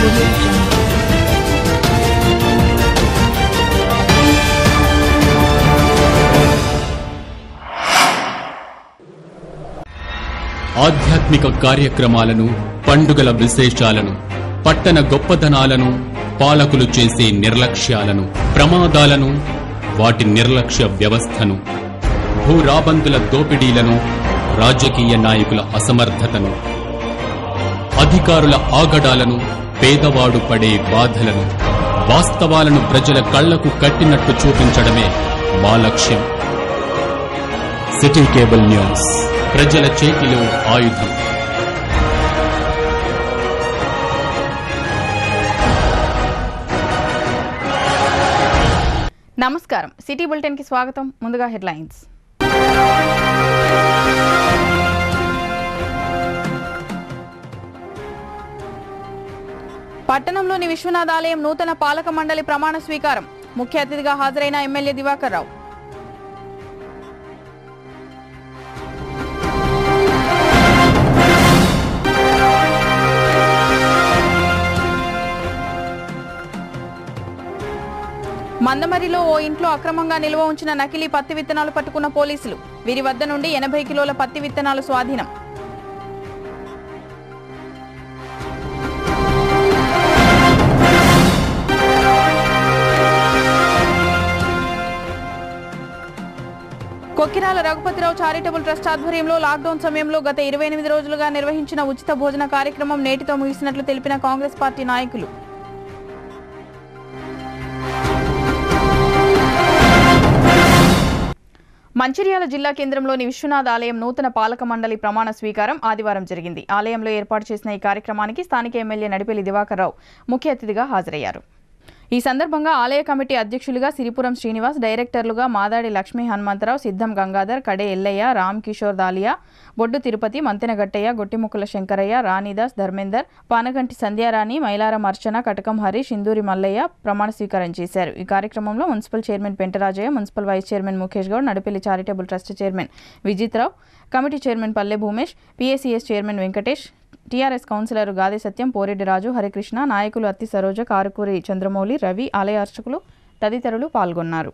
audio jungle. ఆధ్యాత్మిక కార్యక్రమాలను పండుగల విశేషాలను పట్టణ గొప్పదనాలను పాలకులు చేసే నిర్లక్ష్యాలను ప్రమాదాలను వాటి నిర్లక్ష్య వ్యవస్థను భూరాబందుల దోపిడీలను రాజకీయ నాయకుల అసమర్థతను అధికారుల ఆగడాలను పేదవాడు పడే బాధలను వాస్తవాలను ప్రజల కళ్లకు కట్టినట్టు చూపించడమే మా లక్ష్యం సిటీ కేబుల్ న్యూస్ ప్రజల చేతిలో ఆయుధం నమస్కారం సిటీ బులెటిన్ కి స్వాగతం ముందుగా హెడ్లైన్స్ పట్టణంలోని విశ్వనాథ ఆలయం నూతన పాలక మండలి ప్రమాణ స్వీకారం ముఖ్య అతిథిగా హాజరైన ఎమ్మెల్యే దివాకర్ రావు మందమరిలో ఓ ఇంట్లో అక్రమంగా నిల్వ ఉంచిన నకిలీ పత్తి విత్తనాలు పట్టుకున్న పోలీసులు వీరి వద్ద నుండి ఎనభై కిలోల పత్తి విత్తనాలు స్వాధీనం కొక్కిరాల రఘుపతిరావు చారిటబుల్ ట్రస్ట్ ఆధ్వర్యంలో లాక్డౌన్ సమయంలో గత ఇరవై ఎనిమిది రోజులుగా నిర్వహించిన ఉచిత భోజన కార్యక్రమం నేటితో ముగిసినట్లు తెలిపిన కాంగ్రెస్ పార్టీ నాయకులు మంచిర్యాల జిల్లా కేంద్రంలోని విశ్వనాథ్ ఆలయం నూతన పాలక మండలి ప్రమాణ స్వీకారం ఆదివారం జరిగింది ఆలయంలో ఏర్పాటు చేసిన ఈ కార్యక్రమానికి స్థానిక ఎమ్మెల్యే నడిపెల్లి దివాకర్ రావు ముఖ్య అతిథిగా హాజరయ్యారు ఈ సందర్భంగా ఆలయ కమిటీ అధ్యక్షులుగా సిరిపురం శ్రీనివాస్ డైరెక్టర్లుగా మాదాడి లక్ష్మీ హనుమంతరావు సిద్ధం గంగాధర్ కడే ఎల్లయ్య రామ్ కిషోర్ దాలియా బొడ్డు తిరుపతి మంతెన గట్టయ్య గొట్టిముక్కుల శంకరయ్య రాణిదాస్ ధర్మేందర్ పానగంటి సంధ్యారాణి మైలారం అర్చన కటకం హరీష్ ఇందూరి మల్లయ్య ప్రమాణ స్వీకారం చేశారు ఈ కార్యక్రమంలో municipal chairman Pentarajaiah municipal vice chairman Mukesh Goud Nadipelli charitable trust chairman Vijith Rao committee chairman Palle Bhumesh PACS chairman Venkatesh TRS councillor Gadi Satyam Poreddy రాజు హరికృష్ణ నాయకులు అత్తి సరోజ కారుకూరి చంద్రమౌళి రవి ఆలయ అర్చకులు తదితరులు పాల్గొన్నారు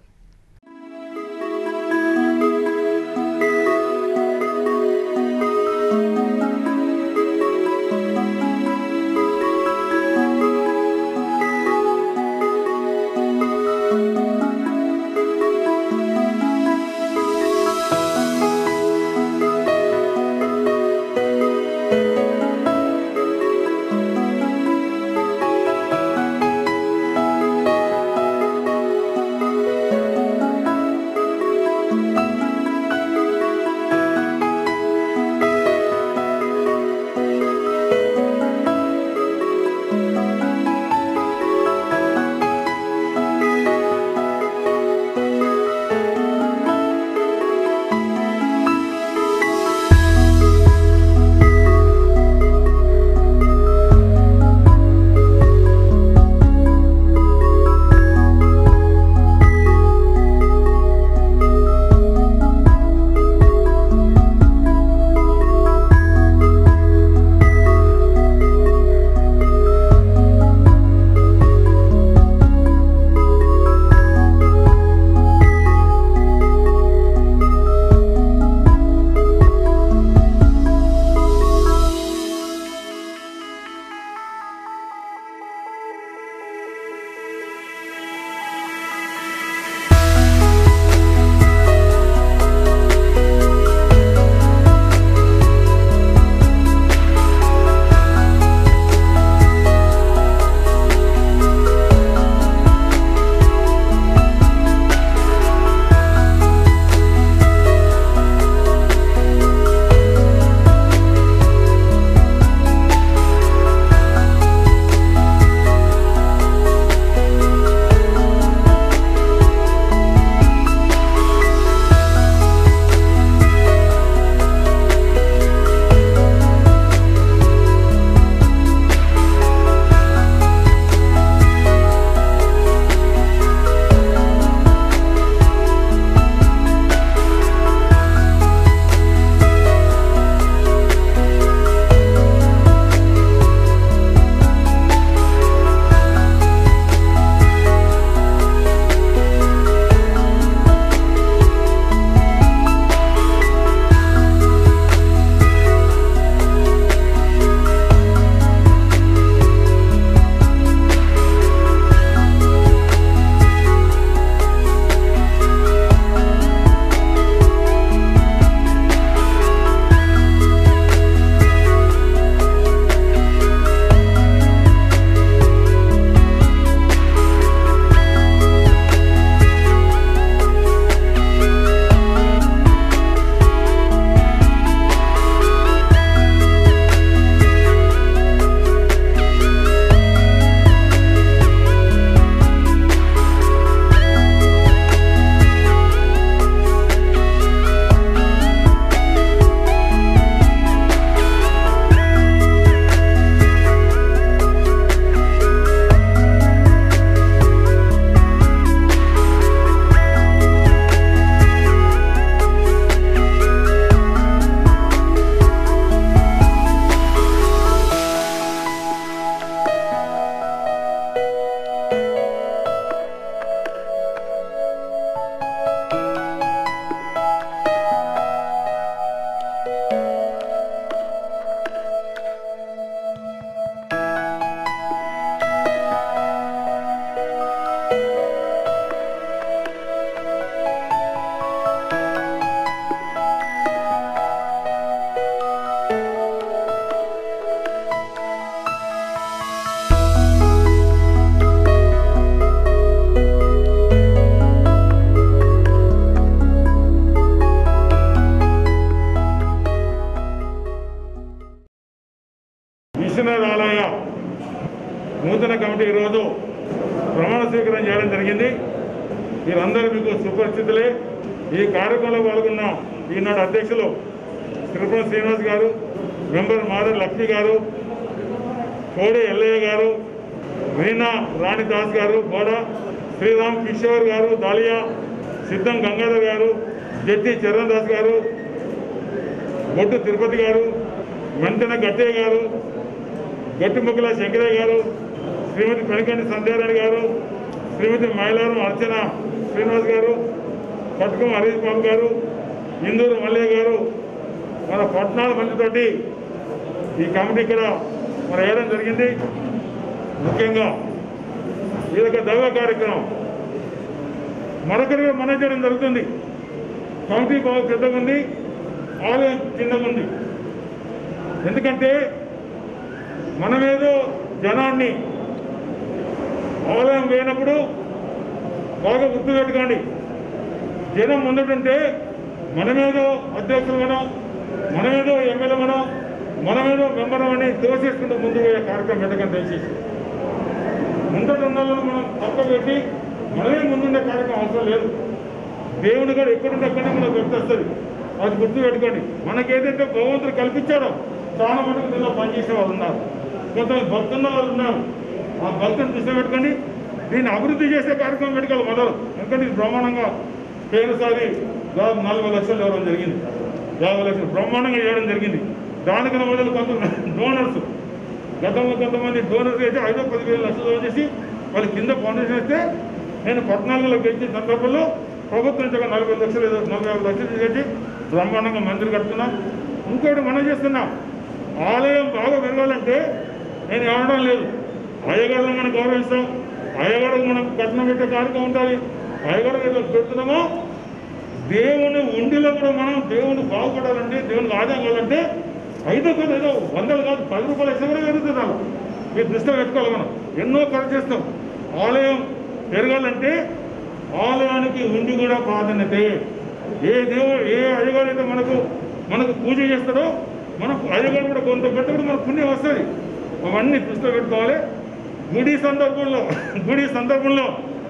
నూతన కమిటీ ఈరోజు ప్రమాణ స్వీకారం చేయడం జరిగింది వీరందరూ మీకు సుపరిచితులే ఈ కార్యక్రమంలో పాల్గొన్న ఈనాడు అధ్యక్షులు తిరుపతి శ్రీనివాస్ గారు మెంబర్ మాధవ్ లక్ష్మి గారు కోడి ఎల్లయ్య గారు వీణా రాణిదాస్ గారు గోడ శ్రీరామ్ కిషోర్ గారు దాలియా సిద్ధం గంగాధర్ గారు జట్టి చరణ్ దాస్ గారు బొట్టు తిరుపతి గారు మెంతన గట్టయ్య గారు గట్టిముక్కల శంకరయ్య గారు శ్రీమతి పెనకంటి సంధ్యారాణి గారు శ్రీమతి మైలారం అర్చన శ్రీనివాస్ గారు పట్టుకం హరీష్ బాబు గారు ఇందూరు మల్లయ్య గారు మన పద్నాలుగు మందితోటి ఈ కమిటీ ఇక్కడ మరి వేయడం జరిగింది ముఖ్యంగా ఇదొక దైవ కార్యక్రమం మరొకరిగా మనం చేయడం జరుగుతుంది కమిటీ బాగా పెద్దగా ఉంది ఆలయం చిన్నగా ఉంది ఎందుకంటే మనమేదో జనాన్ని ఆలయం వేయనప్పుడు బాగా గుర్తుపెట్టుకోండి జనం ముందుంటే మనమేదో అధ్యక్షులుగానో మనమేదో ఎమ్మెల్యేగానో మనమేదో మెంబర్ అని తోసేసుకుంటూ ముందు పోయే కార్యక్రమం పెట్టకని దయచేసి ముందట ఉన్న వాళ్ళని మనం తప్ప పెట్టి మనమే ముందుండే కార్యక్రమం అవసరం లేదు దేవుడు కూడా ఎక్కడుంటే అక్కడే మనకు గుర్తొస్తుంది అది గుర్తు పెట్టుకోండి మనకి ఏదైతే భగవంతుడు కల్పించాడో చాలా మటుకు దీనిలో పనిచేసే వాళ్ళు ఉన్నారు కొంతమంది భక్తున్న వాళ్ళు ఉన్నారు ఆ భక్తుని దృష్టిలో పెట్టుకోండి దీన్ని అభివృద్ధి చేసే కార్యక్రమం పెట్టుకోవాలి మొదలు ఎందుకంటే ఇది బ్రహ్మాండంగా పోయినసారి దాదాపు నలభై లక్షలు ఇవ్వడం జరిగింది యాభై లక్షలు బ్రహ్మాండంగా చేయడం జరిగింది దానికన్నా మొదలు కొంత డోనర్స్ గతంలో కొంతమంది డోనర్స్ అయితే ఐదో పదివేల లక్షలు లోన్ చేసి వాళ్ళు కింద ఫౌండేషన్ ఇస్తే నేను పద్నాలుగులో గెలిచిన సందర్భంలో ప్రభుత్వం నుంచి ఒక నలభై లక్షలు ఏదో నలభై యాభై లక్షలు తీసుకొచ్చి బ్రహ్మాండంగా మందిరం కడుతున్నాం ఇంకోటి మనం చేస్తున్నాం ఆలయం బాగా పెరగాలంటే నేను ఏమనడం లేదు అయ్యగారులు మనం గౌరవిస్తాం అయ్యగారులకు మనం కట్నం పెట్టే కార్యక్రమం ఉంటుంది అయ్యగారు ఏదో పెడుతున్నామో దేవుని ఉండిలో కూడా మనం దేవుని బాగుపడాలంటే దేవునికి ఆదాయం కావాలంటే ఐదో కదా ఏదో వందలు కాదు పది రూపాయలు ఇస్తే కూడా పెరుగుతుంది అలా మీరు దృష్టిలో పెట్టుకోవాలి మనం ఎన్నో ఖర్చు చేస్తాం ఆలయం పెరగాలంటే ఆలయానికి ఉండి కూడా ప్రాధాన్యతే ఏ దేవుడు ఏ అయ్యగారు అయితే మనకు మనకు పూజ చేస్తాడో మనకు అయ్యగారు కూడా కొంత పెట్టుకుంటే మనకు పుణ్యం వస్తుంది అవన్నీ దృష్టిలో పెట్టుకోవాలి గుడి సందర్భంలో గుడి సందర్భంలో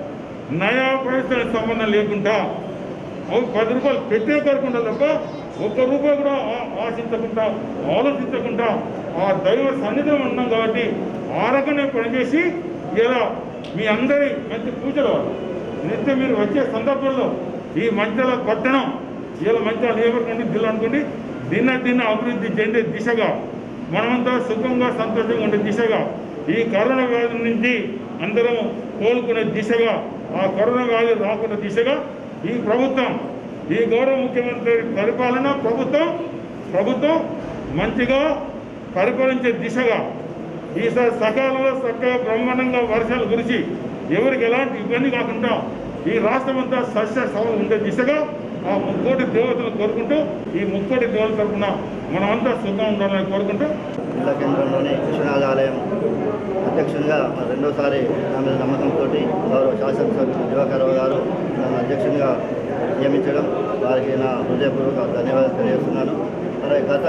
నయా పైసల సంబంధం లేకుండా అవి పది రూపాయలు పెట్టే కోరుకుంటా తప్ప ఒక్క రూపాయి కూడా ఆ- ఆశించకుండా ఆలోచించకుండా ఆ దైవ సన్నిధం ఉన్నాం కాబట్టి ఆ రకంగా పనిచేసి ఇలా మీ అందరి మంచి పూజలు నిత్యం మీరు వచ్చే సందర్భంలో ఈ మధ్యల పట్టణం ఇలా మధ్య నియోజకవర్గం జిల్లా అనుకోండి దిన దిన అభివృద్ధి చెందే దిశగా మనమంతా సుఖంగా సంతోషంగా ఉండే దిశగా ఈ కరోనా వ్యాధి నుంచి అందరం కోలుకునే దిశగా ఆ కరోనా వ్యాధి రాకుండా దిశగా ఈ ప్రభుత్వం ఈ గౌరవ ముఖ్యమంత్రి పరిపాలన ప్రభుత్వం ప్రభుత్వం మంచిగా పరిపాలించే దిశగా ఈసారి సకాలంలో చక్కగా బ్రహ్మాండంగా వర్షాలు కురిచి ఎవరికి ఎలాంటి ఇబ్బంది కాకుండా ఈ రాష్ట్రం అంతా సస్య సమ ఉండే దిశగా ఆ ముక్కోటి దేవతలు కోరుకుంటూ ఈ ముక్కోటి దేవతల తరఫున మనమంతా సుఖంగా ఉండాలని కోరుకుంటూ జిల్లా కేంద్రంలోని విశ్వనాథ ఆలయం అధ్యక్షునిగా మరి రెండోసారి నా మీద నమ్మకంతో గౌరవ శాసనసభ్యులు దివాకరరావు గారు నన్ను అధ్యక్షునిగా నియమించడం వారికి నా హృదయపూర్వక ధన్యవాదాలు తెలియజేస్తున్నాను మరి గత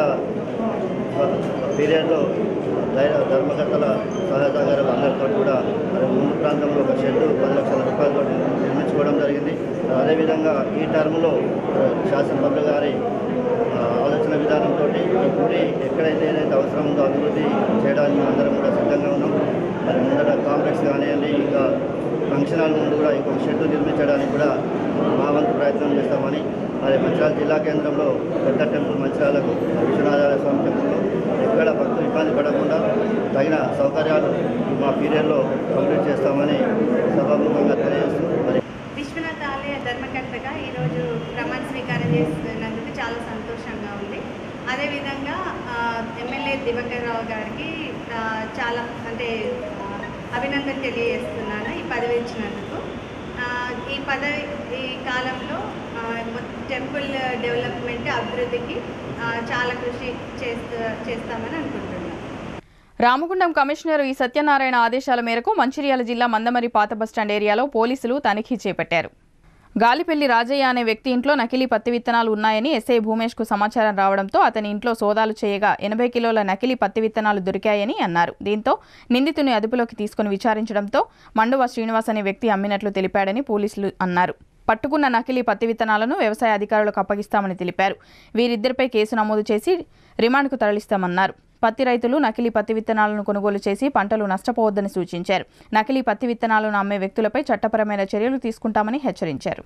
పీరియడ్లో ధైర్య ధర్మకర్తల సహాయ సహకారాలు అందరితో కూడా మరి ముందు ప్రాంతంలో ఒక షెడ్డు పది లక్షల రూపాయలతో నిర్మించుకోవడం జరిగింది అదేవిధంగా ఈ టర్మ్లో శాసనసభ్యులు గారి ఆ, ఆలోచన విధానంతో ఈ గుడి ఎక్కడైతే ఏదైతే అవసరం ఉందో అభివృద్ధి చేయడానికి అందరం కూడా సిద్ధంగా ఉన్నాం మరి ముందర కాంప్లెక్స్ కానివ్వండి ఇంకా ఫంక్షన్ హాల్ ముందు కూడా ఇంకొక షెడ్ నిర్మించడానికి కూడా మా వంతు ప్రయత్నం చేస్తామని మరి మంచిర్యాల జిల్లా కేంద్రంలో పెద్ద టెంపుల్ మంచిర్యాలకు విశ్వనాథాలయ స్వామి టెంపుల్లో ఎక్కడ భక్తులు ఇబ్బంది పడకుండా తగిన సౌకర్యాలు మా పీరియడ్లో కంప్లీట్ చేస్తామని సభాముఖంగా తెలియజేస్తూ మరి విశ్వనాథ ఆలయ ధర్మకర్తగా ఈరోజు ప్రమాణ స్వీకారం చేస్తున్నందుకు చాలా సంతోషంగా ఉంది అదేవిధంగా ఆ, ఎమ్మెల్యే దివాకర్ రావు గారికి ఆ, చాలా అంటే ఆ, అభినందన తెలియజేస్తున్నాను ఈ పదవి ఇచ్చినందుకు ఆ, ఈ పదవి ఈ కాలంలో ఆ, మొ- టెంపుల్ డెవలప్మెంట్ అభివృద్ధికి ఆ, చాలా కృషి చేస్తూ చేస్తామని అనుకుంటున్నాను రామగుండం కమిషనర్ ఈ సత్యనారాయణ ఆదేశాల మేరకు మంచిర్యాల జిల్లా మందమరి పాత బస్టాండ్ ఏరియాలో పోలీసులు తనిఖీ చేపట్టారు గాలిపెల్లి రాజయ్య అనే వ్యక్తి ఇంట్లో నకిలీ పత్తి విత్తనాలు ఉన్నాయని ఎస్ఐ భూమేష్కు సమాచారం రావడంతో అతని ఇంట్లో సోదాలు చేయగా ఎనభై కిలోల నకిలీ పత్తి విత్తనాలు దొరికాయని అన్నారు దీంతో నిందితుని అదుపులోకి తీసుకుని విచారించడంతో మండువ శ్రీనివాస్ అనే వ్యక్తి అమ్మినట్లు తెలిపాడని పోలీసులు అన్నారు పట్టుకున్న నకిలీ పత్తి విత్తనాలను వ్యవసాయ అధికారులకు అప్పగిస్తామని తెలిపారు వీరిద్దరిపై కేసు నమోదు చేసి రిమాండ్కు తరలిస్తామన్నారు పత్తి రైతులు నకిలీ పత్తి విత్తనాలను కొనుగోలు చేసి పంటలు నష్టపోవద్దని సూచించారు నకిలీ పత్తి విత్తనాలను అమ్మే వ్యక్తులపై చట్టపరమైన చర్యలు తీసుకుంటామని హెచ్చరించారు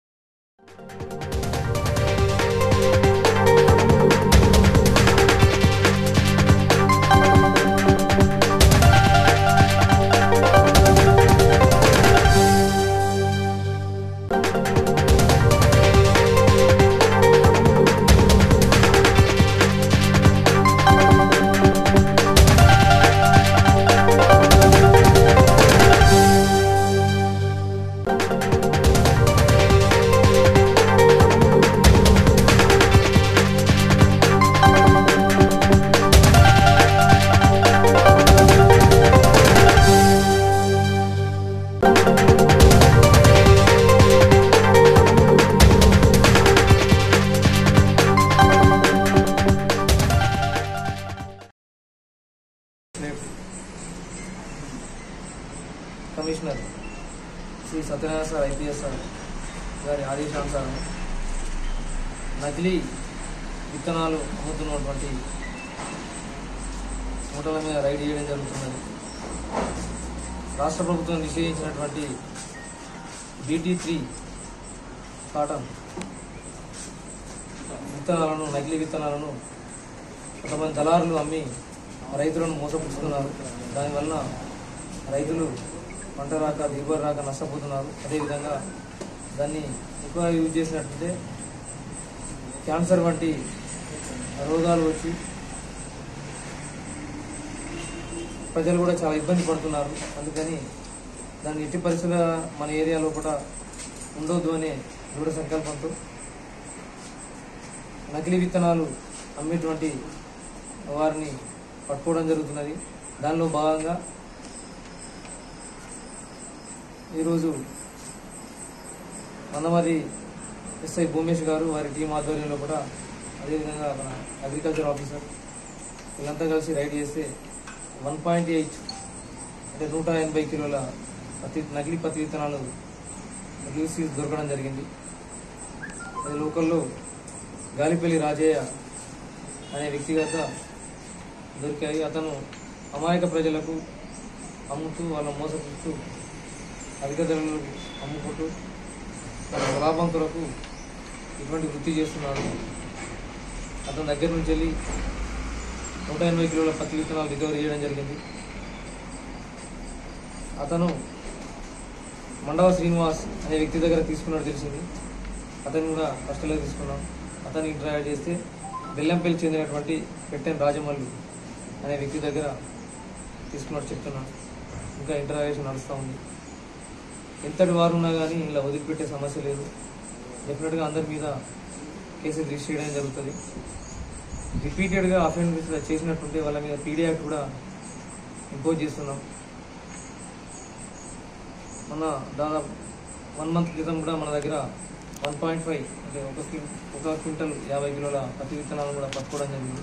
commissioner Shri Satyanarayana sir IPS sir గారి ఆదేశానుసారం నకిలీ విత్తనాలు అమ్ముతున్నటువంటి మూటల మీద రైడ్ చేయడం జరుగుతున్నది రాష్ట్ర ప్రభుత్వం నిషేధించినటువంటి బీటీ త్రీ కాటన్ విత్తనాలను నకిలీ విత్తనాలను కొంతమంది దళారులు అమ్మి రైతులను మోసపుచ్చుతున్నారు దానివల్ల రైతులు పంట రాక దిగుబడి రాక నష్టపోతున్నారు అదేవిధంగా దాన్ని ఎక్కువ యూజ్ చేసినట్లయితే క్యాన్సర్ వంటి రోగాలు వచ్చి ప్రజలు కూడా చాలా ఇబ్బంది పడుతున్నారు అందుకని దాన్ని ఎట్టి పరిస్థితుల మన ఏరియా లోపల ఉండొద్దు అనే దృఢ సంకల్పంతో నకిలీ విత్తనాలు అమ్మేటువంటి వారిని పట్టుకోవడం జరుగుతున్నది దానిలో భాగంగా ఈరోజు మందమరి ఎస్ఐ భూమేష్ గారు వారి టీం ఆధ్వర్యంలో కూడా అదేవిధంగా మన అగ్రికల్చర్ ఆఫీసర్ వీళ్ళంతా కలిసి రైడ్ చేస్తే వన్ పాయింట్ ఎయిట్ అంటే నూట ఎనభై కిలోల పత్తి నకిలీ పత్తి విత్తనాలు యూసీ దొరకడం జరిగింది అది లోకల్లో గాలిపల్లి రాజయ్య అనే వ్యక్తిగత దొరికాయి అతను అమాయక ప్రజలకు అమ్ముతూ వాళ్ళ మోసపుస్తూ అధిక ధరలకు అమ్ముకుంటూ తన లాభం కొరకు ఇటువంటి వృత్తి చేస్తున్నాడు అతని దగ్గర నుంచి వెళ్ళి నూట ఎనభై కిలోల పత్తి విత్తనాలు రికవరీ చేయడం జరిగింది అతను మండవ శ్రీనివాస్ అనే వ్యక్తి దగ్గర తీసుకున్నట్టు తెలిసింది అతను కూడా కష్టంలో తీసుకున్నాం అతన్ని ఇంటర్వ్యూ చేస్తే బెల్లంపల్లి చెందినటువంటి పెట్టెన్ రాజమల్లు అనే వ్యక్తి దగ్గర తీసుకున్నట్టు చెప్తున్నాను ఇంకా ఇంటర్వ్యూషన్ నడుస్తూ ఉంది ఎంతటి వారు ఉన్నా కానీ ఇలా వదిలిపెట్టే సమస్య లేదు డెఫినెట్గా అందరి మీద కేసులు రిజిస్టర్ చేయడం జరుగుతుంది రిపీటెడ్గా అఫెండెన్స్ చేసినట్టుంటే వాళ్ళ మీద పీడీ యాక్ట్ కూడా ఇంపోజ్ చేస్తున్నాం మన దాదాపు వన్ మంత్ క్రితం కూడా మన దగ్గర వన్ పాయింట్ ఫైవ్ అంటే ఒక క్విం- ఒక క్వింటల్ యాభై కిలోల పత్తి విత్తనాలను కూడా పట్టుకోవడం జరిగింది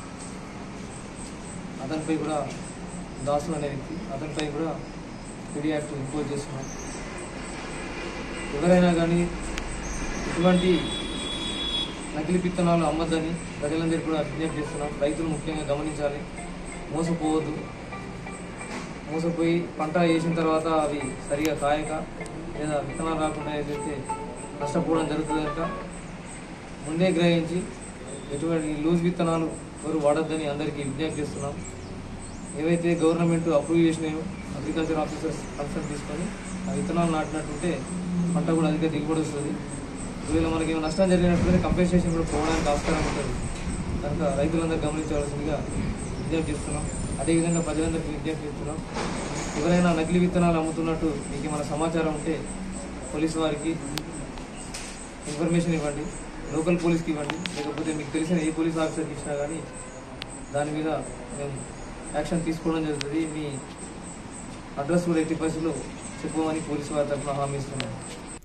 అతనిపై కూడా దాసు అనే వ్యక్తి అతనిపై కూడా పీడీ యాక్ట్ ఇంపోజ్ చేస్తున్నాం ఎవరైనా కానీ ఇటువంటి నకిలీ విత్తనాలు అమ్మద్దని ప్రజలందరికీ కూడా విజ్ఞప్తి చేస్తున్నాం రైతులు ముఖ్యంగా గమనించాలి మోసపోవద్దు మోసపోయి పంట వేసిన తర్వాత అవి సరిగా కాయక లేదా విత్తనాలు రాకుండా ఏదైతే నష్టపోవడం జరుగుతుంది కనుక ముందే గ్రహించి ఎటువంటి లూజ్ విత్తనాలు ఎవరు వాడొద్దని అందరికీ విజ్ఞప్తి చేస్తున్నాం ఏవైతే గవర్నమెంట్ అప్రూవ్ చేసినాయో అగ్రికల్చర్ ఆఫీసర్స్ కన్సల్ట్ తీసుకొని ఆ విత్తనాలు నాటినట్టుంటే పంట కూడా అధిక దిగుబడి వస్తుంది ఒకవేళ మనకి ఏమైనా నష్టం జరిగినట్లయితే కంపెన్సేషన్ కూడా పోవడానికి ఆస్కారం ఉంటుంది కనుక రైతులందరూ గమనించవలసిందిగా విజ్ఞప్తి చేస్తున్నాం అదేవిధంగా ప్రజలందరికీ విజ్ఞప్తి చేస్తున్నాం ఎవరైనా నకిలీ విత్తనాలు అమ్ముతున్నట్టు మీకు ఏమైనా సమాచారం ఉంటే పోలీసు వారికి ఇన్ఫర్మేషన్ ఇవ్వండి లోకల్ పోలీస్కి ఇవ్వండి లేకపోతే మీకు తెలిసిన ఏ పోలీస్ ఆఫీసర్కి ఇచ్చినా కానీ దాని మీద మేము యాక్షన్ తీసుకోవడం జరుగుతుంది మీ అడ్రస్ కూడా ఎట్టి పరిస్థితుల్లో చెప్పమని పోలీసు వారి తరఫున హామీ ఇస్తున్నాం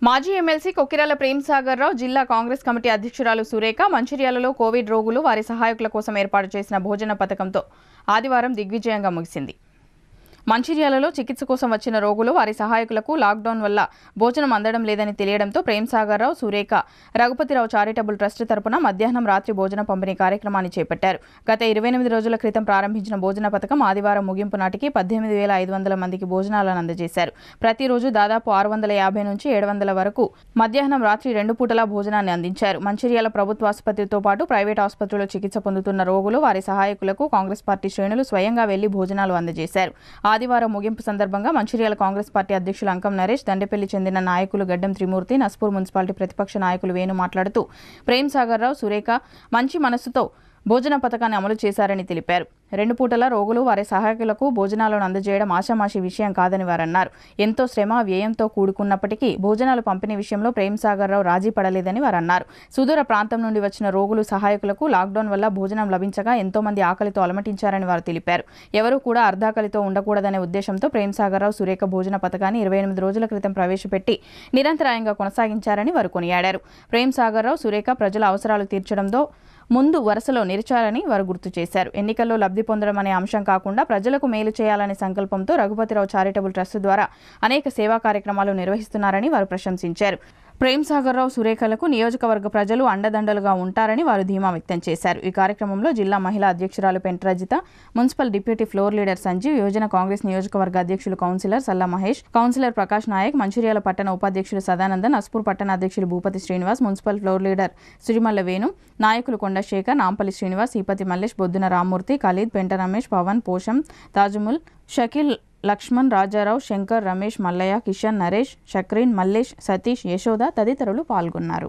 మాజీ ఎమ్మెల్సీ కొక్కిరాల ప్రేమ్ సాగర్ రావు జిల్లా కాంగ్రెస్ కమిటీ అధ్యక్షురాలు సురేఖ మంచిర్యాలలో కోవిడ్ రోగులు వారి సహాయకుల కోసం ఏర్పాటు చేసిన భోజన పథకంతో ఆదివారం దిగ్విజయంగా ముగిసింది మంచిర్యాలలో చికిత్స కోసం వచ్చిన రోగులు వారి సహాయకులకు లాక్డౌన్ వల్ల భోజనం అందడం లేదని తెలియడంతో ప్రేమ్ సాగర్ రావు సురేఖ రఘుపతిరావు చారిటబుల్ ట్రస్ట్ తరపున మధ్యాహ్నం రాత్రి భోజన పంపిణీ కార్యక్రమాన్ని చేపట్టారు గత ఇరవై ఎనిమిది రోజుల క్రితం ప్రారంభించిన భోజన పథకం ఆదివారం ముగింపు నాటికి పద్దెనిమిది వేల ఐదు వందల మందికి భోజనాలను అందజేశారు ప్రతిరోజు దాదాపు ఆరు వందల యాభై నుంచి ఏడు వందల వరకు మధ్యాహ్నం రాత్రి రెండు పూటలా భోజనాన్ని అందించారు మంచిర్యాల ప్రభుత్వ ఆసుపత్రితో పాటు ప్రైవేట్ ఆసుపత్రిలో చికిత్స పొందుతున్న రోగులు వారి సహాయకులకు కాంగ్రెస్ పార్టీ శ్రేణులు స్వయంగా వెళ్లి భోజనాలు అందజేశారు ఆదివారం ముగింపు సందర్భంగా మంచిర్యాల కాంగ్రెస్ పార్టీ అధ్యక్షులు అంకం నరేష్ దండెపల్లి చెందిన నాయకులు గడ్డం త్రిమూర్తి నస్పూర్ మున్సిపాలిటీ ప్రతిపక్ష నాయకులు వేణు మాట్లాడుతూ ప్రేమ్ సాగర్ రావు సురేఖ మంచి మనస్సుతో భోజన పథకాన్ని అమలు చేశారని తెలిపారు రెండు పూటల రోగులు వారి సహాయకులకు భోజనాలను అందజేయడం ఆషామాషి విషయం కాదని వారన్నారు ఎంతో శ్రమ వ్యయంతో కూడుకున్నప్పటికీ భోజనాలు పంపిణీ విషయంలో ప్రేమ్ సాగర్ రావు రాజీ పడలేదని వారన్నారు సుదూర ప్రాంతం నుండి వచ్చిన రోగులు సహాయకులకు లాక్డౌన్ వల్ల భోజనం లభించగా ఎంతో మంది ఆకలితో అలమటించారని వారు తెలిపారు ఎవరూ కూడా అర్ధాకలితో ఉండకూడదనే ఉద్దేశంతో ప్రేమ్ సాగర్ రావు సురేఖ భోజన పథకాన్ని ఇరవై ఎనిమిది రోజుల క్రితం ప్రవేశపెట్టి నిరంతరాయంగా కొనసాగించారని వారు కొనియాడారు ప్రేమ్ సాగర్ రావు సురేఖ ప్రజల అవసరాలు తీర్చడంతో ముందు వరుసలో నిలిచారని వారు గుర్తు చేశారు ఎన్నికల్లో లబ్ధి పొందడం అనే అంశం కాకుండా ప్రజలకు మేలు చేయాలనే సంకల్పంతో రఘుపతిరావు చారిటబుల్ ట్రస్ట్ ద్వారా అనేక సేవా కార్యక్రమాలు నిర్వహిస్తున్నారని వారు ప్రశంసించారు ప్రేమ్ సాగర్ రావు సురేఖలకు నియోజకవర్గ ప్రజలు అండదండలుగా ఉంటారని వారు ధీమా వ్యక్తం చేశారు ఈ కార్యక్రమంలో జిల్లా మహిళా అధ్యక్షురాలు Pentrajitha municipal deputy floor leader Sanjeev యోజన కాంగ్రెస్ నియోజకవర్గ అధ్యక్షులు కౌన్సిలర్ సల్లా మహేష్ కౌన్సిలర్ ప్రకాష్ నాయక్ మంచిర్యాల పట్టణ ఉపాధ్యక్షులు సదానందన్ అస్పూర్ పట్టణ అధ్యక్షులు Bhupathi Srinivas municipal floor leader Sirimalla Venu నాయకులు కొండశేఖర్ నాంపల్లి శ్రీనివాస్ ఈపతి మల్లేష్ బొద్దున రామ్మూర్తి ఖలీద్ పెంట రమేష్ పవన్ పోషం తాజుముల్ షకీల్ లక్ష్మణ్ రాజారావు శంకర్ రమేష్ మల్లయ్య కిషన్ నరేష్ షక్రీన్ మల్లేష్ సతీష్ యశోద తదితరులు పాల్గొన్నారు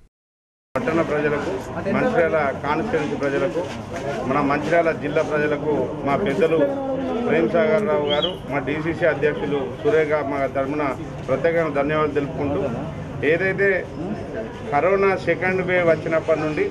పట్టణ ప్రజలకు మంచిర్యాల కాన్స్టిట్యున్సీ ప్రజలకు మన మంచిర్యాల జిల్లా ప్రజలకు మా పెద్దలు ప్రేమ్ సాగర్ రావు గారు మా డీసీసీ అధ్యక్షులు సురేఖ మా తరఫున ప్రత్యేకంగా ధన్యవాదాలు తెలుపుకుంటూ ఏదైతే కరోనా సెకండ్ వేవ్ వచ్చినప్పటి నుండి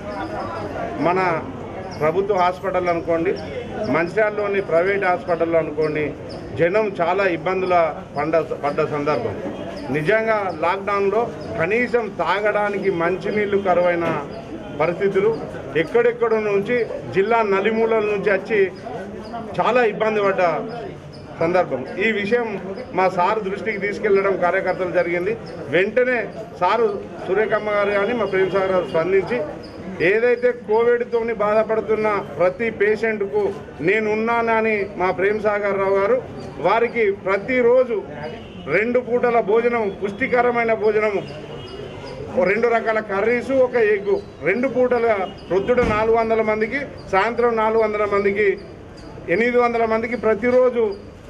మన ప్రభుత్వ హాస్పిటల్ అనుకోండి మంచిర్యాలలోని ప్రైవేట్ హాస్పిటల్ అనుకోండి జనం చాలా ఇబ్బందుల పడ్డ పడ్డ సందర్భం నిజంగా లాక్డౌన్లో కనీసం తాగడానికి మంచినీళ్ళు కరువైన పరిస్థితులు ఎక్కడెక్కడ నుంచి జిల్లా నలుమూలల నుంచి వచ్చి చాలా ఇబ్బంది పడ్డ సందర్భం ఈ విషయం మా సారు దృష్టికి తీసుకెళ్లడం కార్యకర్తలు జరిగింది వెంటనే సారు సురేఖమ్మ గారు కానీ మా ప్రేమ్ సాగర్ గారు స్పందించి ఏదైతే కోవిడ్తోని బాధపడుతున్న ప్రతి పేషెంట్కు నేనున్నానని మా ప్రేమ్ సాగర్ రావు గారు వారికి ప్రతిరోజు రెండు పూటల భోజనం పుష్టికరమైన భోజనము ఓ రెండు రకాల కర్రీస్ ఒక ఎగ్ రెండు పూటలుగా ప్రొద్దుట నాలుగు వందల మందికి సాయంత్రం నాలుగు వందల మందికి ఎనిమిది వందల మందికి ప్రతిరోజు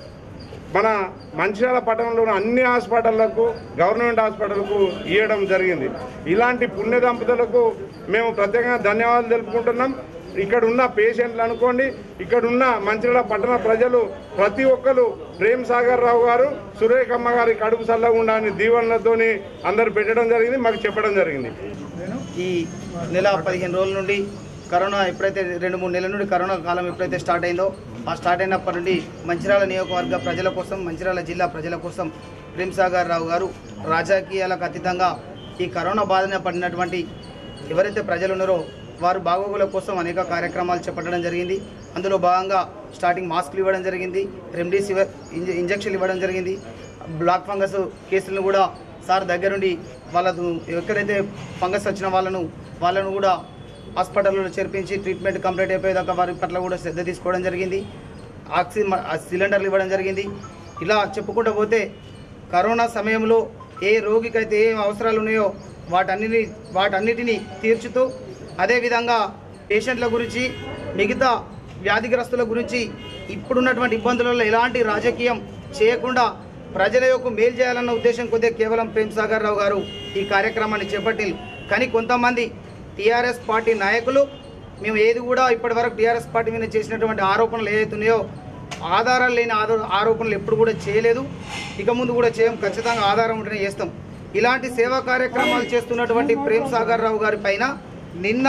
మన మంచిర్యాల పట్టణంలోని అన్ని హాస్పిటళ్లకు గవర్నమెంట్ హాస్పిటల్కు ఇవ్వడం జరిగింది ఇలాంటి పుణ్య దంపతులకు మేము ప్రత్యేకంగా ధన్యవాదాలు తెలుపుకుంటున్నాం ఇక్కడ ఉన్న పేషెంట్లు అనుకోండి ఇక్కడ ఉన్న మంచిర్యాల పట్టణ ప్రజలు ప్రతి ఒక్కరు ప్రేమ్ సాగర్ రావు గారు సురేఖమ్మ గారి కడుపు చల్లగా ఉండాలని దీవెనలతోని అందరు పెట్టడం జరిగింది మాకు చెప్పడం జరిగింది ఈ నెల పదిహేను రోజుల నుండి కరోనా ఎప్పుడైతే రెండు మూడు నెలల నుండి కరోనా కాలం ఎప్పుడైతే స్టార్ట్ అయిందో ఆ స్టార్ట్ అయినప్పటి నుండి మంచిర్యాల నియోజకవర్గ ప్రజల కోసం మంచిర్యాల జిల్లా ప్రజల కోసం ప్రేమ్ సాగర్ రావు గారు రాజకీయాలకు అతీతంగా ఈ కరోనా బాధన పడినటువంటి ఎవరైతే ప్రజలు ఉన్నారో వారు బాగోగుల కోసం అనేక కార్యక్రమాలు చేపట్టడం జరిగింది అందులో భాగంగా స్టార్టింగ్ మాస్కులు ఇవ్వడం జరిగింది రెమ్డెసివిర్ ఇంజ ఇంజక్షన్లు ఇవ్వడం జరిగింది బ్లాక్ ఫంగస్ కేసులను కూడా సార్ దగ్గరుండి వాళ్ళకు ఎక్కడైతే ఫంగస్ వచ్చిన వాళ్ళను వాళ్ళను కూడా హాస్పిటల్లో చేర్పించి ట్రీట్మెంట్ కంప్లీట్ అయిపోయేదాకా వారి పట్ల కూడా శ్రద్ధ తీసుకోవడం జరిగింది ఆక్సిజన్ ఆ సిలిండర్లు ఇవ్వడం జరిగింది ఇలా చెప్పుకుంటూ పోతే కరోనా సమయంలో ఏ రోగికైతే ఏ అవసరాలు ఉన్నాయో వాటన్నిటిని వాటన్నిటిని తీర్చుతూ అదేవిధంగా పేషెంట్ల గురించి మిగతా వ్యాధిగ్రస్తుల గురించి ఇప్పుడున్నటువంటి ఇబ్బందులలో ఎలాంటి రాజకీయం చేయకుండా ప్రజల యొక్క మేలు చేయాలన్న ఉద్దేశం కొద్దిగా కేవలం ప్రేమ్ సాగర్ రావు గారు ఈ కార్యక్రమాన్ని చేపట్టింది కానీ కొంతమంది టీఆర్ఎస్ పార్టీ నాయకులు మేము ఏది కూడా ఇప్పటివరకు టీఆర్ఎస్ పార్టీ మీద చేసినటువంటి ఆరోపణలు ఏవైతున్నాయో ఆధారాలు లేని ఆరో- ఆరోపణలు ఎప్పుడు కూడా చేయలేదు ఇక ముందు కూడా చేయం ఖచ్చితంగా ఆధారం ఉంటేనే చేస్తాం ఇలాంటి సేవా కార్యక్రమాలు చేస్తున్నటువంటి ప్రేమ్ సాగర్ రావు గారి పైన నిన్న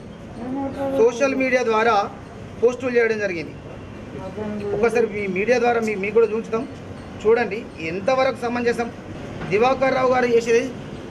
సోషల్ మీడియా ద్వారా పోస్టులు చేయడం జరిగింది ఒకసారి మీ మీడియా ద్వారా మీ మీకు కూడా చూంచుతాం చూడండి ఎంతవరకు సమంజసం దివాకర్ రావు గారు చేసేది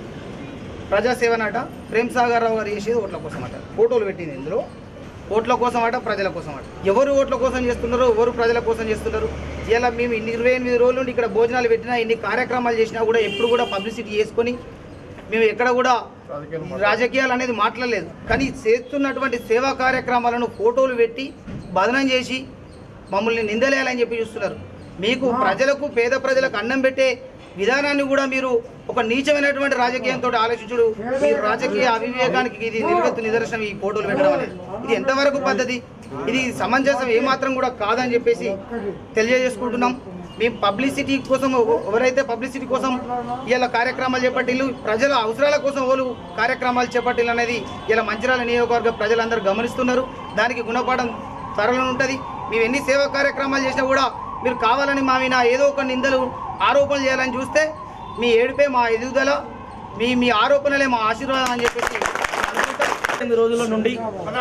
ప్రజాసేవనట ప్రేమ్ సాగర్ రావు గారు చేసేది ఓట్ల కోసం అట ఫోటోలు పెట్టింది ఇందులో ఓట్ల కోసం అట ప్రజల కోసం అట ఎవరు ఓట్ల కోసం చేస్తున్నారో ఎవరు ప్రజల కోసం చేస్తున్నారు ఇలా మేము ఇన్ని ఇరవై ఎనిమిది రోజుల నుండి ఇక్కడ భోజనాలు పెట్టినా ఇన్ని కార్యక్రమాలు చేసినా కూడా ఎప్పుడు కూడా పబ్లిసిటీ చేసుకొని మేము ఎక్కడ కూడా రాజకీయాలు అనేది మాట్లాడలేదు కానీ చేస్తున్నటువంటి సేవా కార్యక్రమాలను ఫోటోలు పెట్టి బదనం చేసి మమ్మల్ని నిందలేయాలని చెప్పి చూస్తున్నారు మీకు ప్రజలకు పేద ప్రజలకు అన్నం పెట్టే విధానాన్ని కూడా మీరు ఒక నీచమైనటువంటి రాజకీయంతో ఆలోచించుడు మీ రాజకీయ అవివేకానికి ఇది నిలువెత్తు నిదర్శనం ఈ ఫోటోలు పెట్టడం అనేది ఇది ఎంతవరకు పద్ధతి ఇది సమంజసం ఏమాత్రం కూడా కాదని చెప్పేసి తెలియజేసుకుంటున్నాం మేము పబ్లిసిటీ కోసం ఎవరైతే పబ్లిసిటీ కోసం ఇలా కార్యక్రమాలు చేపట్టిల్లు ప్రజల అవసరాల కోసం వాళ్ళు కార్యక్రమాలు చేపట్టిల్లు అనేది ఇలా మంచిర్యాల నియోజకవర్గ ప్రజలందరూ గమనిస్తున్నారు దానికి గుణపాఠం త్వరలో ఉంటుంది మేము ఎన్ని సేవా కార్యక్రమాలు చేసినా కూడా మీరు కావాలని మా మీద ఏదో ఒక నిందలు ఆరోపణలు చేయాలని చూస్తే మీ ఏడుపే మా ఎదుగుదల మీ మీ ఆరోపణలే మా ఆశీర్వాదం అని చెప్పేసి అనుకుంటాం. ఎనిమిది రోజుల నుండి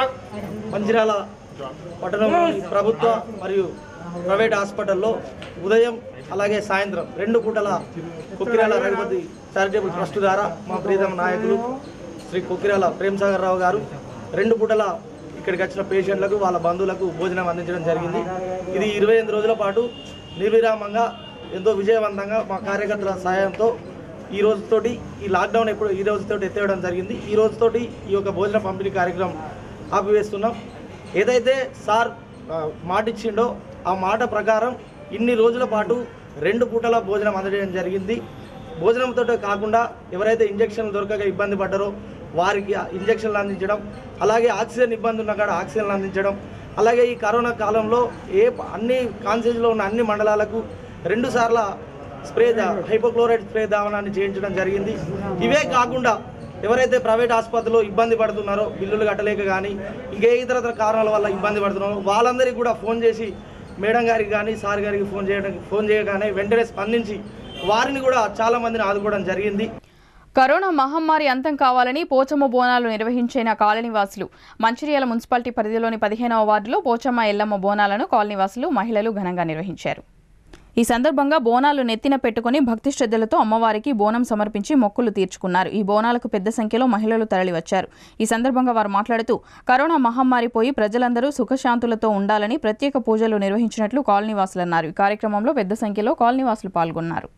మంచిర్యాల పట్టణంలోని ప్రభుత్వ మరియు ప్రైవేట్ హాస్పిటల్లో ఉదయం అలాగే సాయంత్రం రెండు పూటల కొక్కిరాల రఘుపతి చారిటబుల్ ట్రస్ట్ ద్వారా మా ప్రీతమ నాయకులు శ్రీ కొక్కిరాల ప్రేమ్సాగర్ రావు గారు రెండు పూటల ఇక్కడికి వచ్చిన పేషెంట్లకు వాళ్ళ బంధువులకు భోజనం అందించడం జరిగింది ఇది ఇరవై ఎనిమిది రోజుల పాటు నిర్విరామంగా ఎంతో విజయవంతంగా మా కార్యకర్తల సహాయంతో ఈ రోజుతోటి ఈ లాక్డౌన్ ఎప్పుడు ఈ రోజుతోటి ఎత్తేయడం జరిగింది ఈ రోజుతోటి ఈ యొక్క భోజన పంపిణీ కార్యక్రమం ఆపివేస్తున్నాం ఏదైతే సార్ ఆ, మాట ఇచ్చిండో ఆ మాట ప్రకారం ఇన్ని రోజుల పాటు రెండు పూటల భోజనం అందజేయడం జరిగింది భోజనంతో కాకుండా ఎవరైతే ఇంజక్షన్లు దొరకక ఇబ్బంది పడ్డారో వారికి ఆ ఇంజక్షన్లు అందించడం అలాగే ఆక్సిజన్ ఇబ్బంది ఉన్న కాడ ఆక్సిజన్లు అందించడం అలాగే ఈ కరోనా కాలంలో ఏ అన్ని కాన్సేజ్లో ఉన్న అన్ని మండలాలకు రెండు సార్ల స్ప్రే దా- హైపోక్లోరైడ్ స్ప్రే దావనాన్ని చేయించడం జరిగింది ఇవే కాకుండా ఎవరైతే ప్రైవేట్ ఆసుపత్రిలో ఇబ్బంది పడుతున్నారో బిల్లులు కట్టలేక కానీ ఇంకే ఇతర కారణాల వల్ల ఇబ్బంది పడుతున్నారో వాళ్ళందరికీ కూడా ఫోన్ చేసి మేడం గారికి కానీ సార్ గారికి ఫోన్ చేయడం ఫోన్ చేయగానే వెంటనే స్పందించి వారిని కూడా చాలా మందిని ఆదుకోవడం జరిగింది కరోనా మహమ్మారి అంతం కావాలని పోచమ్మ బోనాలు నిర్వహించిన కాలనీవాసులు మంచిర్యాల మున్సిపాలిటీ పరిధిలోని పదిహేనవ వార్డులో పోచమ్మ ఎల్లమ్మ బోనాలను కాలనీవాసులు మహిళలు ఘనంగా నిర్వహించారు ఈ సందర్భంగా బోనాలు నెత్తిన పెట్టుకుని భక్తి శ్రద్ధలతో అమ్మవారికి బోనం సమర్పించి మొక్కులు తీర్చుకున్నారు ఈ బోనాలకు పెద్ద సంఖ్యలో మహిళలు తరలివచ్చారు ఈ సందర్భంగా వారు మాట్లాడుతూ కరోనా మహమ్మారి పోయి ప్రజలందరూ సుఖశాంతులతో ఉండాలని ప్రత్యేక పూజలు నిర్వహించినట్లు కాలనీవాసులు అన్నారు ఈ కార్యక్రమంలో పెద్ద సంఖ్యలో కాలనీవాసులు పాల్గొన్నారు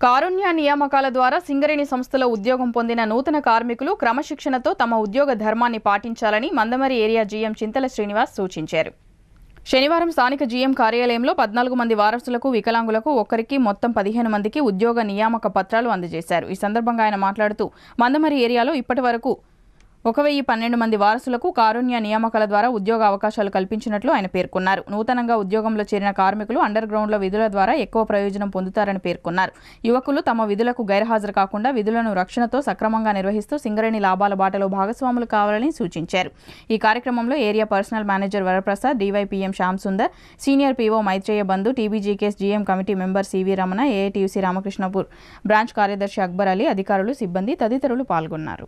కారుణ్య నియామకాల ద్వారా సింగరేణి సంస్థలో ఉద్యోగం పొందిన నూతన కార్మికులు క్రమశిక్షణతో తమ ఉద్యోగ ధర్మాన్ని పాటించాలని మందమరి ఏరియా జీఎం చింతల శ్రీనివాస్ సూచించారు శనివారం స్థానిక జీఎం కార్యాలయంలో పద్నాలుగు మంది వారసులకు వికలాంగులకు ఒక్కరికి మొత్తం పదిహేను మందికి ఉద్యోగ నియామక పత్రాలు అందజేశారు ఈ సందర్భంగా ఆయన మాట్లాడుతూ మందమరి ఏరియాలో ఇప్పటి వరకు ఒక వెయ్యి పన్నెండు మంది వారసులకు కారుణ్య నియామకాల ద్వారా ఉద్యోగ అవకాశాలు కల్పించినట్లు ఆయన పేర్కొన్నారు నూతనంగా ఉద్యోగంలో చేరిన కార్మికులు అండర్ గ్రౌండ్లో విధుల ద్వారా ఎక్కువ ప్రయోజనం పొందుతారని పేర్కొన్నారు యువకులు తమ విధులకు గైర్హాజరు కాకుండా విధులను రక్షణతో సక్రమంగా నిర్వహిస్తూ సింగరేణి లాభాల బాటలో భాగస్వాములు కావాలని సూచించారు ఈ కార్యక్రమంలో area personnel manager Varaprasad DYPM Shyam Sundar senior PO Maitreya Bandhu TBGKS GM committee member CV Ramana AITUC Ramakrishnapur branch కార్యదర్శి అక్బర్ అలీ అధికారులు సిబ్బంది తదితరులు పాల్గొన్నారు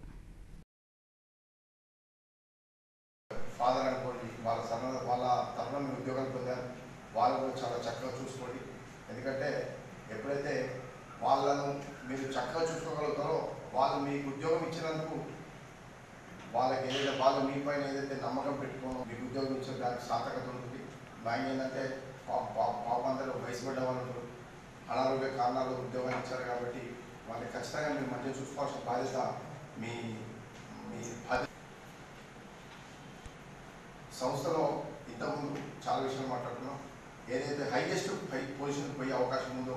ఫాదర్ అనుకోండి వాళ్ళ సన్న వాళ్ళ తరుణం మీరు ఉద్యోగాలు పొందారు వాళ్ళు కూడా చాలా చక్కగా చూసుకోండి ఎందుకంటే ఎప్పుడైతే వాళ్ళను మీరు చక్కగా చూసుకోగలుగుతారో వాళ్ళు మీకు ఉద్యోగం ఇచ్చినందుకు వాళ్ళకి ఏదైతే వాళ్ళు మీ పైన ఏదైతే నమ్మకం పెట్టుకోనో మీకు ఉద్యోగం ఇచ్చిన దానికి సార్థకత ఉంటుంది దానికి ఏంటంటే పాపందరూ వయసు పడ్డ వాళ్ళు ఉంటారు అనారోగ్య కారణాలు ఉద్యోగాలు ఇచ్చారు కాబట్టి వాళ్ళని ఖచ్చితంగా మీరు మంచిగా చూసుకోవాల్సిన బాధ్యత మీ మీ బాధ్యత సంస్థలో ఇంతకుముందు చాలా విషయాలు మాట్లాడుకున్నాం ఏదైతే హైయెస్ట్ హై పొజిషన్ పోయే అవకాశం ఉందో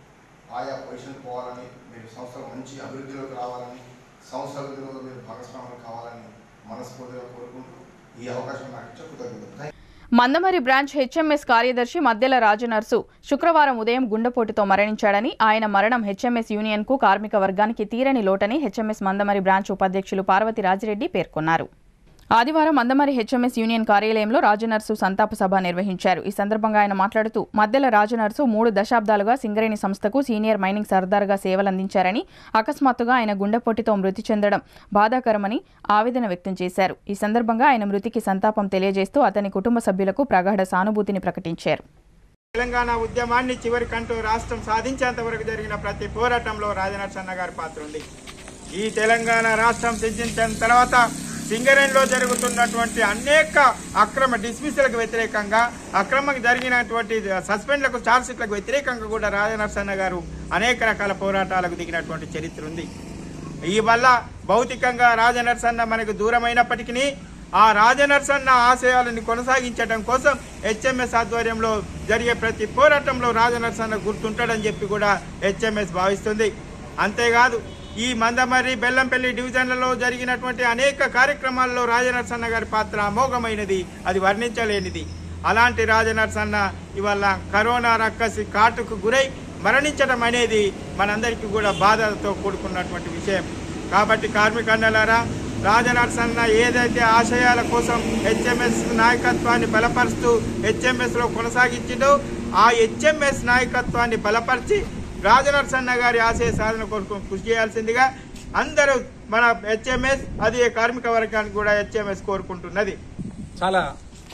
ఆయా పొజిషన్ పోవాలని మీరు సంస్థలో మంచి అభివృద్ధిలోకి రావాలని సంస్థ అభివృద్ధిలో మీరు భాగస్వాములు కావాలని మనస్ఫూర్తిగా కోరుకుంటూ ఈ అవకాశం నాకు ఇచ్చే కృతజ్ఞతలు మందమరి బ్రాంచ్ హెచ్ఎంఎస్ కార్యదర్శి మద్దెల రాజనర్సు శుక్రవారం ఉదయం గుండెపోటుతో మరణించాడని ఆయన మరణం హెచ్ఎంఎస్ యూనియన్కు కార్మిక వర్గానికి తీరని లోటని హెచ్ఎంఎస్ మందమరి బ్రాంచ్ ఉపాధ్యక్షులు పార్వతి రాజిరెడ్డి పేర్కొన్నారు ఆదివారం మందమరి హెచ్ఎంఎస్ యూనియన్ కార్యాలయంలో రాజనర్సు సంతాప సభ నిర్వహించారు ఈ సందర్భంగా ఆయన మాట్లాడుతూ మద్దెల రాజనర్సు మూడు దశాబ్దాలుగా సింగరేణి సంస్థకు సీనియర్ మైనింగ్ సర్దార్గా సేవలందించారని అకస్మాత్తుగా ఆయన గుండెపోటుతో మృతి చెందడం బాధాకరమని ఆవేదన వ్యక్తం చేశారు ఈ సందర్భంగా ఆయన మృతికి సంతాపం తెలియజేస్తూ అతని కుటుంబ సభ్యులకు ప్రగాఢ సానుభూతిని ప్రకటించారు తెలంగాణ ఉద్యమాన్ని చివరికంటూ రాష్ట్రం సాధించేంత వరకు జరిగిన ప్రతి పోరాటంలో రాజనరసన్న గారి పాత్ర ఉంది ఈ తెలంగాణ రాష్ట్రం సిద్ధించిన తర్వాత సింగరేణిలో జరుగుతున్నటువంటి అనేక అక్రమ డిస్మిస్లకు వ్యతిరేకంగా అక్రమంగా జరిగినటువంటి సస్పెండ్లకు ఛార్జ్షీట్లకు వ్యతిరేకంగా కూడా రాజనరసన్న గారు అనేక రకాల పోరాటాలకు దిగినటువంటి చరిత్ర ఉంది ఈ వల్ల భౌతికంగా రాజనరసన్న మనకు దూరమైనప్పటికీ ఆ రాజనరసన్న ఆశయాలను కొనసాగించడం కోసం హెచ్ఎంఎస్ ఆధ్వర్యంలో జరిగే ప్రతి పోరాటంలో రాజనరసన్న గుర్తుంటాడని చెప్పి కూడా హెచ్ఎంఎస్ భావిస్తుంది అంతేకాదు ఈ మందమర్రి బెల్లంపల్లి డివిజన్లలో జరిగినటువంటి అనేక కార్యక్రమాల్లో రాజనరసన్న గారి పాత్ర అమోఘమైనది అది వర్ణించలేనిది అలాంటి రాజనరసన్న ఇవాళ కరోనా రక్కసి కాటుకు గురై మరణించడం అనేది మనందరికీ కూడా బాధతో కూడుకున్నటువంటి విషయం కాబట్టి కార్మికన్నలారా రాజనరసన్న ఏదైతే ఆశయాల కోసం హెచ్ఎంఎస్ నాయకత్వాన్ని బలపరుస్తూ హెచ్ఎంఎస్లో కొనసాగించిందో ఆ హెచ్ఎంఎస్ నాయకత్వాన్ని బలపరిచి రాజనరసన్న గారి ఆశయ సాధన కొరకు కృషి చేయాల్సిందిగా అందరూ మన హెచ్ఎంఎస్ అది కార్మిక వర్గానికి కూడా హెచ్ఎంఎస్ కోరుకుంటున్నది చాలా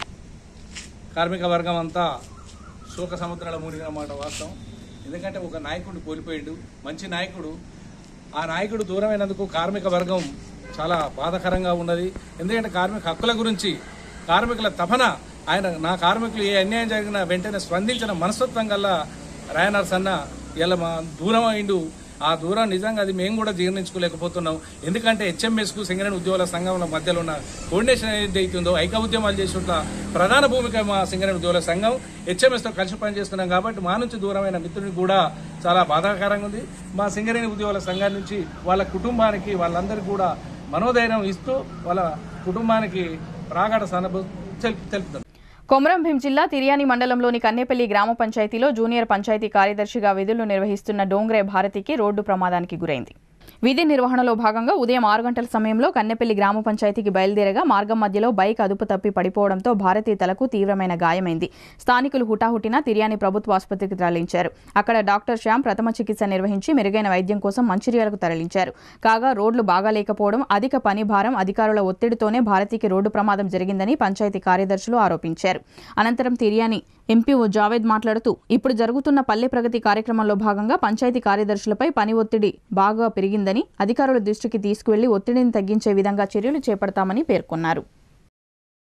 కార్మిక వర్గం అంతా శోక సముద్రాల మునిగిన మాట వాస్తవం ఎందుకంటే ఒక నాయకుడిని కోల్పోయిండు మంచి నాయకుడు ఆ నాయకుడు దూరమైనందుకు కార్మిక వర్గం చాలా బాధాకరంగా ఉన్నది ఎందుకంటే కార్మిక హక్కుల గురించి కార్మికుల తపన ఆయన నా కార్మికులు ఏ అన్యాయం జరిగినా వెంటనే స్పందించిన మనస్తత్వం గల రాయనర్స్ అన్న ఇలా మా దూరం అయిండు ఆ దూరం నిజంగా అది మేము కూడా జీర్ణించుకోలేకపోతున్నాం ఎందుకంటే హెచ్ఎంఎస్కు సింగరేణి ఉద్యోగుల సంఘంల మధ్యలో ఉన్న కోఆర్డినేషన్ ఏదైతే అవుతుందో ఐక్య ఉద్యమాలు చేసిన ప్రధాన భూమిక మా సింగరేణి ఉద్యోగుల సంఘం హెచ్ఎంఎస్తో కలిసి పనిచేస్తున్నాం కాబట్టి మా నుంచి దూరమైన మిత్రుడికి కూడా చాలా బాధాకరంగా ఉంది మా సింగరేణి ఉద్యోగుల సంఘం నుంచి వాళ్ళ కుటుంబానికి వాళ్ళందరికీ కూడా మనోధైర్యం ఇస్తూ వాళ్ళ కుటుంబానికి ప్రాగాఢ సానుభూతి తెలుపు తెలుపుతాం కొమరంభీం జిల్లా తిర్యాని మండలంలోని కన్నేపల్లి గ్రామ పంచాయతీలో జూనియర్ పంచాయతీ కార్యదర్శిగా విధులు నిర్వహిస్తున్న డోంగ్రే భారతికి రోడ్డు ప్రమాదానికి గురైంది విధి నిర్వహణలో భాగంగా ఉదయం ఆరు గంటల సమయంలో కన్నెపల్లి గ్రామ పంచాయతీకి బయలుదేరగా మార్గం మధ్యలో బైక్ అదుపు తప్పి పడిపోవడంతో భారతీ తలకు తీవ్రమైన గాయమైంది స్థానికులు హుటాహుటిన తిర్యాని ప్రభుత్వ ఆసుపత్రికి తరలించారు అక్కడ డాక్టర్ శ్యామ్ ప్రథమ చికిత్స నిర్వహించి మెరుగైన వైద్యం కోసం మంచిర్యాలకు తరలించారు కాగా రోడ్లు బాగాలేకపోవడం అధిక పని భారం అధికారుల ఒత్తిడితోనే భారతీకి రోడ్డు ప్రమాదం జరిగిందని పంచాయతీ కార్యదర్శులు ఆరోపించారు అనంతరం తిర్యాని ఎంపీఓ జావేద్ మాట్లాడుతూ ఇప్పుడు జరుగుతున్న పల్లె ప్రగతి కార్యక్రమంలో భాగంగా పంచాయతీ కార్యదర్శులపై పని ఒత్తిడి బాగా పెరిగిందని అధికారుల దృష్టికి తీసుకువెళ్లి ఒత్తిడిని తగ్గించే విధంగా చర్యలు చేపడతామని పేర్కొన్నారు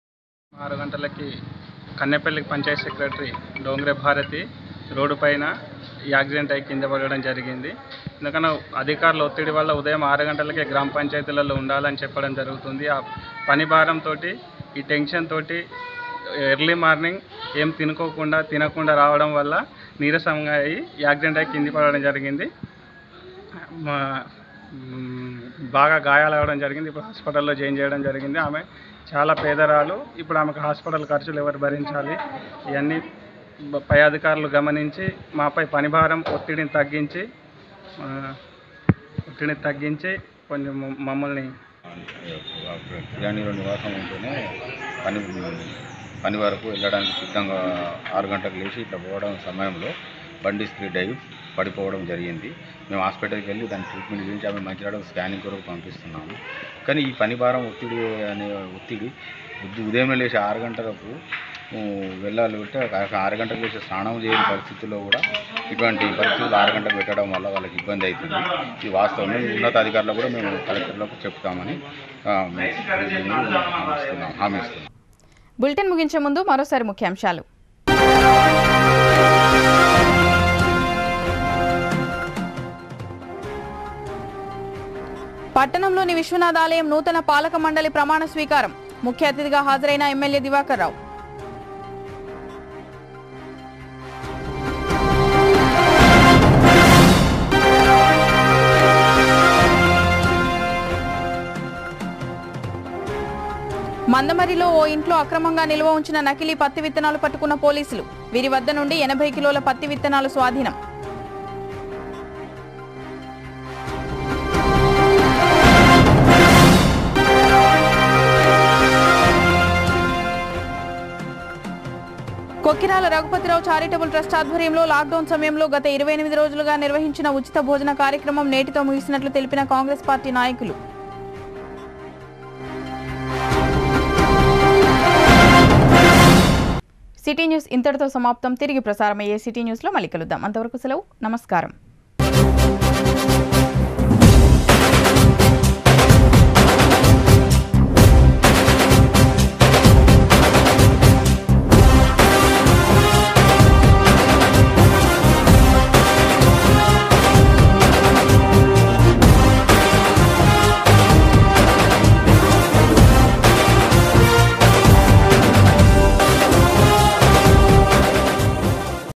ఆరు గంటలకి కన్నెపల్లి పంచాయత్ సెక్రటరీ డోంగ్రే భారతి రోడ్డు పైన యాక్సిడెంట్ అయి కింద పడడం జరిగింది ఎందుకన్నా అధికారుల ఒత్తిడి వల్ల ఉదయం ఆరు గంటలకే గ్రామ పంచాయతీలలో ఉండాలని చెప్పడం జరుగుతుంది ఆ పని భారంతో ఈ టెన్షన్ తోటి ఎర్లీ మార్నింగ్ ఏం తినుకోకుండా తినకుండా రావడం వల్ల నీరసంగా అయ్యి యాక్సిడెంట్ అయ్యి కింది పడడం జరిగింది మా- మ్, బాగా గాయాలు అవ్వడం జరిగింది ఇప్పుడు హాస్పిటల్లో జాయిన్ చేయడం జరిగింది ఆమె చాలా పేదరాలు ఇప్పుడు ఆమెకు హాస్పిటల్ ఖర్చులు ఎవరు భరించాలి ఇవన్నీ బ- పై అధికారులు గమనించి మాపై పనిభారం ఒత్తిడిని తగ్గించి ఆ, ఒత్తిడిని తగ్గించి కొంచెం మమ్- మమ్మల్ని బిర్యానీలో నివాసం ఉంటూనే పని పని వరకు వెళ్ళడానికి సిద్ధంగా ఆరు గంటలకు లేచి ఇట్లా పోవడం సమయంలో బండి స్పీడ్ అయ్యి పడిపోవడం జరిగింది మేము హాస్పిటల్కి వెళ్ళి దాని ట్రీట్మెంట్ గురించి ఆమె మంచిర్యాలకు స్కానింగ్ కొరకు పంపిస్తున్నాము కానీ ఈ పని భారం ఒత్తిడి అనే ఒత్తిడి ఉద్- ఉదయం లేచి ఆరు గంటలకు ఊ, వెళ్ళాలి అంటే ఆ ఆరు గంటలకు లేచి స్నానం చేయని పరిస్థితుల్లో కూడా ఇటువంటి పరిస్థితులు ఆరు గంటలకు పెట్టడం వల్ల వాళ్ళకి ఇబ్బంది అవుతుంది ఈ వాస్తవం ఉన్నతాధికారులకు కూడా మేము కలెక్టర్లకు చెప్తామని ఆ, మేము ఇస్తున్నాం హామీ ఇస్తున్నాం బులెటిన్ ముగించే ముందు మరోసారి ముఖ్యాంశాలు పట్టణంలోని విశ్వనాథ్ ఆలయం నూతన పాలక మండలి ప్రమాణ స్వీకారం ముఖ్య అతిథిగా హాజరైన ఎమ్మెల్యే దివాకర్ రావు మందమరిలో ఓ ఇంట్లో అక్రమంగా నిల్వ ఉంచిన నకిలీ పత్తి విత్తనాలు పట్టుకున్న పోలీసులు వీరి వద్ద నుండి ఎనభై కిలోల పత్తి విత్తనాలు స్వాధీనం కొక్కిరాల రఘుపతిరావు చారిటబుల్ ట్రస్ట్ ఆధ్వర్యంలో లాక్డౌన్ సమయంలో గత ఇరవై ఎనిమిది రోజులుగా నిర్వహించిన ఉచిత భోజన కార్యక్రమం నేటితో ముగిసినట్లు తెలిపిన కాంగ్రెస్ పార్టీ నాయకులు సిటీ న్యూస్ ఇంతటితో సమాప్తం తిరిగి ప్రసారమయ్యే సిటీ న్యూస్లో మళ్ళీ కలుద్దాం అంతవరకు సెలవు నమస్కారం